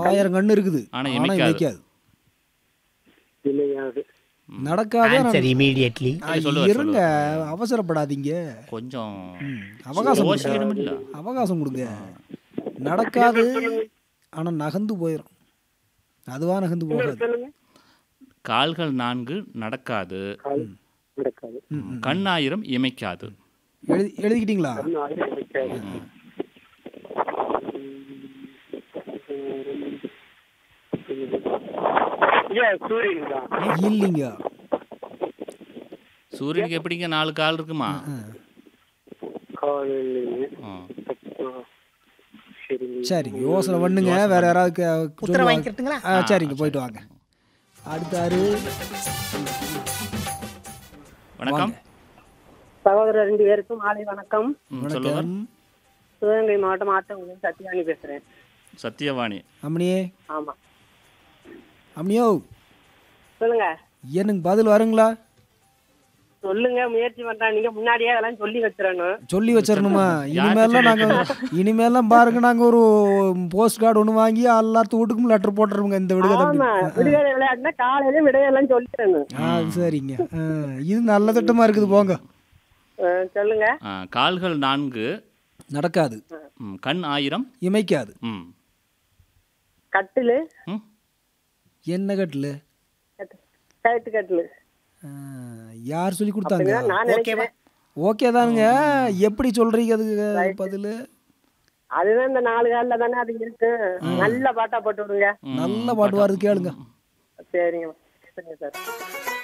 ஆயிரம் கண்ணு இருக்குது ஆனா ஆனா இமைக்காது. இமைக்காது இணையாது நடக்காத ஆன்சர் இமீடியட்லி சரி, சொல்லுவார், இருங்க அவசரப்படாதீங்க கொஞ்சம் ம், அவகாசம் கொடுங்க. யோசிக்கணுமில்ல அவகாசம் கொடுங்க நடக்காது ஆனா நகர்ந்து போயிடும் அதுவா நகர்ந்து போகாது சொல்லுங்க கால்கள் நான்கு நடக்காது கால் நடக்காது கண் ஆயிரம் இமைக்காது எழுதி எழுதிக்கிட்டீங்களா இன்னும் ஆயிரம் இருக்காது. ஐயா சூரியன் தான் இல்லைங்க சூரியனுக்கு எப்படிங்க நாலு கால் இருக்குமா கால் இல்லைங்க ஆ. சரிங்க சரிங்க யோசனை பண்ணுங்க வேற யாராவது க- உத்தரவு சொல்லுவாங்க. வாங்கிக்கிறதுங்களா ஆ சரிங்க போயிட்டு வாங்க அடுத்தாரு வணக்கம் சகோதரர் ரெண்டு பேருக்கும் மாலை வணக்கம் ம், சொல்லுங்க வணக்கம் சிவகங்கை மாவட்டம் ஆட்டங்குளம் சத்யானி பேசுறேன் சத்தியவாணி அம்மனியே ஆமா அம்மனியோ சொல்லுங்க எனக்கு பதில் வருங்களா சொல்லுங்க முயற்சி பண்றேன் நீங்க முன்னாடியே அதெல்லாம் சொல்லி வச்சிடணும் சொல்லி வச்சிடணுமா இனிமேல்லாம் நாங்க இனிமேல்லாம் பாருங்க நாங்க ஒரு போஸ்ட் கார்டு ஒன்று வாங்கி எல்லாத்து வீட்டுக்கும் லெட்டர் போட்டுருவோங்க இந்த விடுகதை ஆமா அப்படி. விடுதலை விளையாட்டுனா காலையில விடையெல்லாம் சொல்லிடணும் ஆ சரிங்க ஆ, இது நல்ல திட்டமா இருக்குது போங்க அஹ் சொல்லுங்க ஆ, கால்கள் நான்கு நடக்காது ம், கண் ஆயிரம் இமைக்காது ம் கட்டிலு ம் என்ன கட்டில் கயிற்று கட்டிலு யார் சொல்லி கொடுத்தாங்க நான் நினைக்கிறேன் ஓகே தானுங்க எப்படி சொல்றீங்க அதுக்கு பதில் அதுதான் இந்த நாலு காலில் தானே அது இருக்கு நல்ல பாட்டா போட்டு விடுங்க நல்ல பாட்டு வருது கேளுங்க சரிங்க சரிங்க சார்